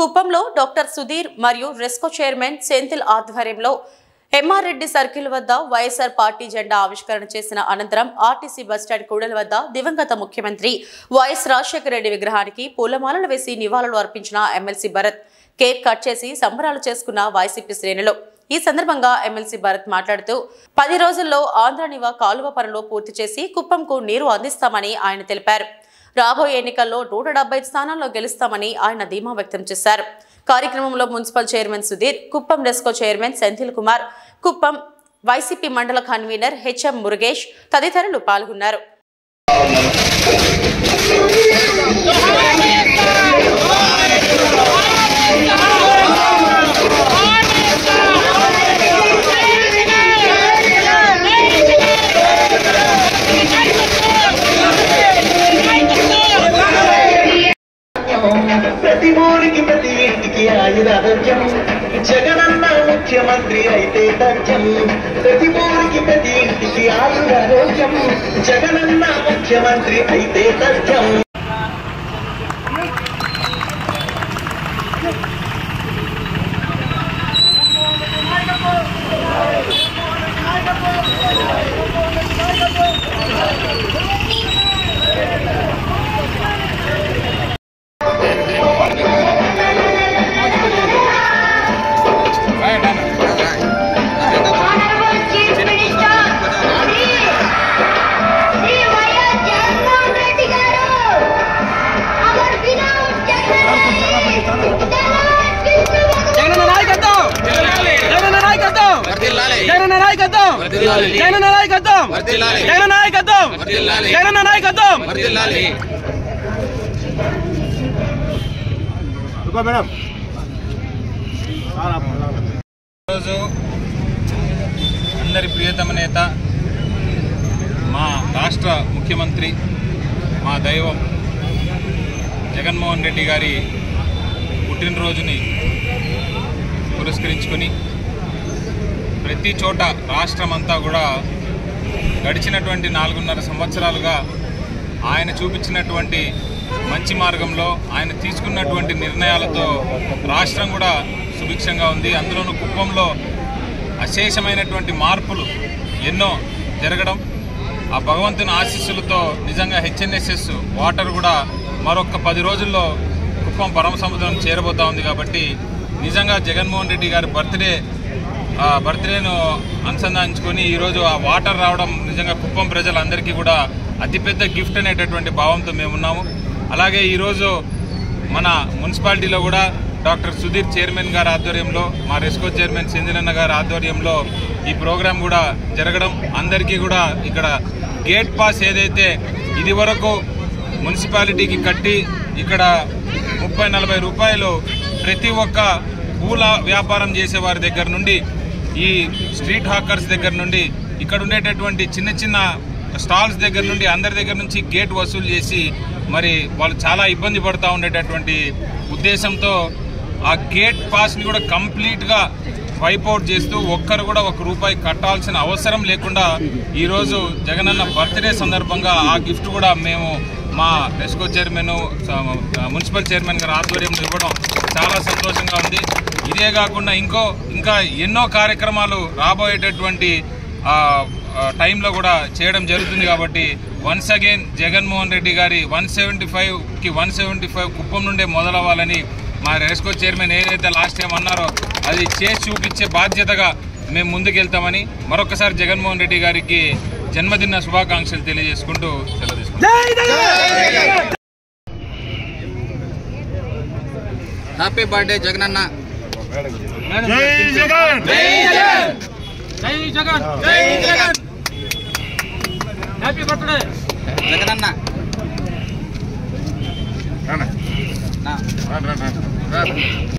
కుప్పంలో డాక్టర్ సుధీర్ మరియు రెస్కో చైర్మన్ సెంథిల్ ఆధ్వర్యంలో ఎంఆర్ రెడ్డి సర్కిల్ వద్ద వైఎస్ఆర్ పార్టీ జెండా ఆవిష్కరణ చేసిన అనంతరం ఆర్టీసీ బస్టాండ్ కూడలి వద్ద దివంగత ముఖ్యమంత్రి వైఎస్ రాజశేఖర రెడ్డి విగ్రహానికి పూలమాలలు వేసి నివాళులు అర్పించిన ఎమ్మెల్సీ భరత్ కేక్ కట్ చేసి సంబరాలు చేసుకున్న వైసీపీ శ్రేణులు ఈ సందర్భంగా ఎమ్మెల్సీ భరత్ మాట్లాడుతూ పది రోజుల్లో ఆంధ్ర నివా కాలువ పనులు పూర్తి చేసి కుప్పంకు నీరు అందిస్తామని ఆయన తెలిపారు రాబోయే ఎన్నికల్లో నూట డెబ్బై స్థానాల్లో గెలుస్తామని ఆయన ధీమా వ్యక్తం చేశారు కార్యక్రమంలో మున్సిపల్ చైర్మన్ సుధీర్ కుప్పం డెస్కో చైర్మన్ సెంథిల్ కుమార్ కుప్పం వైసీపీ మండల కన్వీనర్ హెచ్ఎం మురుగేష్ తదితరులు పాల్గొన్నారు ప్రతి ఊరికి ప్రతి ఇంటికి ఆయురారోగ్యం జగనన్న ముఖ్యమంత్రి అయితే తథ్యం ప్రతి ఊరికి ప్రతి ఇంటికి ఆయురారోగ్యం జగనన్న ముఖ్యమంత్రి అయితే తథ్యం Honorable Chief Minister, Sri Sri YS Jaganmohan Reddy గారు అమర్ వినోద్ జగనన్న నాయకత్వం జగనన్న నాయకత్వం జగనన్న నాయకత్వం జగనన్న నాయకత్వం జగనన్న నాయకత్వం జగనన్న నాయకత్వం ఈరోజు అందరి ప్రియతమ నేత మా రాష్ట్ర ముఖ్యమంత్రి మా దైవం జగన్మోహన్ రెడ్డి గారి పుట్టినరోజుని పురస్కరించుకొని ప్రతి చోట రాష్ట్రం అంతా కూడా గడిచినటువంటి నాలుగున్నర సంవత్సరాలుగా ఆయన చూపించినటువంటి మంచి మార్గంలో ఆయన తీసుకున్నటువంటి నిర్ణయాలతో రాష్ట్రం కూడా సుభిక్షంగా ఉంది అందులోనూ కుప్పంలో అశేషమైనటువంటి మార్పులు ఎన్నో జరగడం ఆ భగవంతుని ఆశీస్సులతో నిజంగా హెచ్ఎన్ఎస్ఎస్ వాటర్ కూడా మరొక పది రోజుల్లో కుప్పం పరమ సముద్రం చేరబోతా ఉంది కాబట్టి నిజంగా జగన్మోహన్ రెడ్డి గారి బర్త్డే ఆ బర్త్డేను అనుసంధానించుకొని ఈరోజు ఆ వాటర్ రావడం నిజంగా కుప్పం ప్రజలందరికీ కూడా అతిపెద్ద గిఫ్ట్ అనేటటువంటి భావంతో మేము ఉన్నాము అలాగే ఈరోజు మన మున్సిపాలిటీలో కూడా డాక్టర్ సుధీర్ చైర్మన్ గారి ఆధ్వర్యంలో మా రెస్కో చైర్మన్ సింజనన్న గారి ఆధ్వర్యంలో ఈ ప్రోగ్రాం కూడా జరగడం అందరికీ కూడా ఇక్కడ గేట్ పాస్ ఏదైతే ఇది వరకు మున్సిపాలిటీకి కట్టి ఇక్కడ ముప్పై నలభై రూపాయలు ప్రతి ఒక్క పూల వ్యాపారం చేసే వారి దగ్గర నుండి ఈ స్ట్రీట్ హాకర్స్ దగ్గర నుండి ఇక్కడ ఉండేటటువంటి చిన్న చిన్న స్టాల్స్ దగ్గర నుండి అందరి దగ్గర నుంచి గేట్ వసూలు చేసి మరి వాళ్ళు చాలా ఇబ్బంది పడుతూ ఉండేటటువంటి ఉద్దేశంతో ఆ గేట్ పాస్ని కూడా కంప్లీట్గా వైప్ అవుట్ చేస్తూ ఒక్కరు కూడా ఒక రూపాయి కట్టాల్సిన అవసరం లేకుండా ఈరోజు జగనన్న బర్త్డే సందర్భంగా ఆ గిఫ్ట్ కూడా మేము మా రెస్కో చైర్మన్ మున్సిపల్ చైర్మన్ గారి ఆధ్వర్యంలో ఇవ్వడం చాలా సంతోషంగా ఉంది ఇదే కాకుండా ఇంకో ఇంకా ఎన్నో కార్యక్రమాలు రాబోయేటటువంటి ఆ, ఆ, టైంలో కూడా చేయడం జరుగుతుంది కాబట్టి వన్స్ అగైన్ జగన్మోహన్ రెడ్డి గారి వన్ సెవెంటీ ఫైవ్కి వన్ సెవెంటీ ఫైవ్ కుప్పం నుండే మొదలవ్వాలని మా రెస్కో చైర్మన్ ఏదైతే లాస్ట్ టైం అన్నారో అది చేసి చూపించే బాధ్యతగా మేము ముందుకెళ్తామని మరొకసారి జగన్మోహన్ రెడ్డి గారికి జన్మదిన శుభాకాంక్షలు తెలియజేసుకుంటూ సెలవు తీసుకుంటాం హ్యాపీ బర్త్డే జగనన్న జై జగన్ జై జగన్ హ్యాపీ బర్త్డే జగనన్న నా